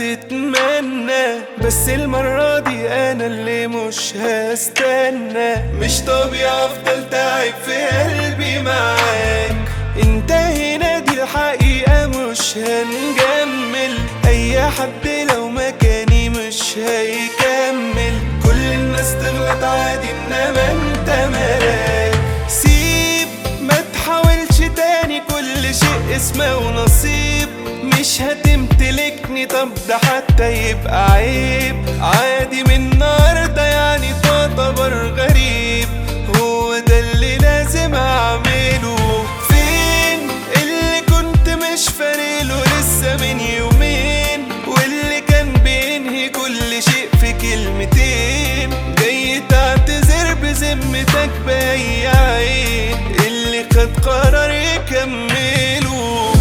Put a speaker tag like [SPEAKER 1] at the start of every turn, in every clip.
[SPEAKER 1] تتمنى بس المرة دي انا اللي مش هستنى مش طبيعي افضل تعب في قلبي معاك انت هنا دي الحقيقة مش هنجمل اي حد لو مكاني مش هيكمل كل الناس تغلط عادي انما انت ملاك سيب ما تحاولش تاني كل شيء اسمه ونصيب مش هتمتلكني طب ده حتى يبقى عيب عادي من النهارده يعني تعتبر غريب هو ده اللي لازم اعمله فين اللي كنت مش فارقله لسه من يومين واللي كان بينهي كل شيء في كلمتين جاي تعتذر بذمتك بأي عين اللي خد قرار يكمله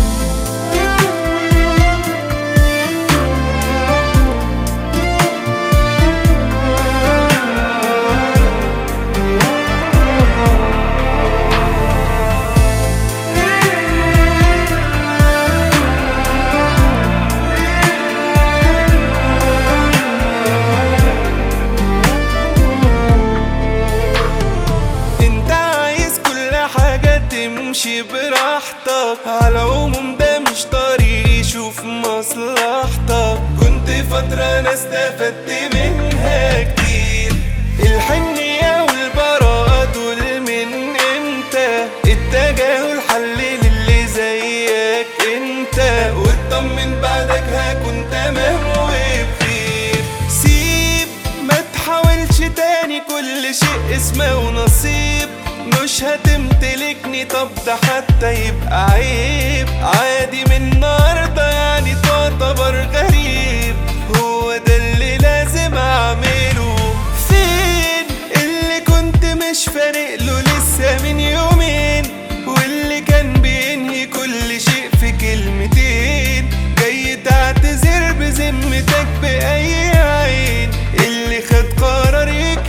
[SPEAKER 1] انت عايز كل حاجة تمشي براحتك على العموم ده مش طريق شوف مصلحتك كنت فترة انا استفدت منها كتير الحنية والبراءة دول من امتى التجاهل حل للي زيك انت واطمن بعدك هكون تمام وبخير سيب ما تحاولش تاني كل شيء اسمه ونصيب مش هتمتلكني طب ده حتى يبقى عيب عادي من النهارده يعني تعتبر غريب هو ده اللي لازم اعمله فين اللي كنت مش فارق له لسه من يومين واللي كان بينهي كل شيء في كلمتين جاي تعتذر بذمتك بأي عين اللي خد قرار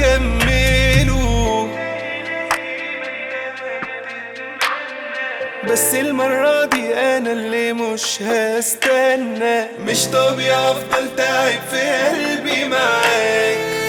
[SPEAKER 1] يكمله بس المرة دي أنا اللي مش هستنى مش طبيعي أفضل تعب في قلبي معاك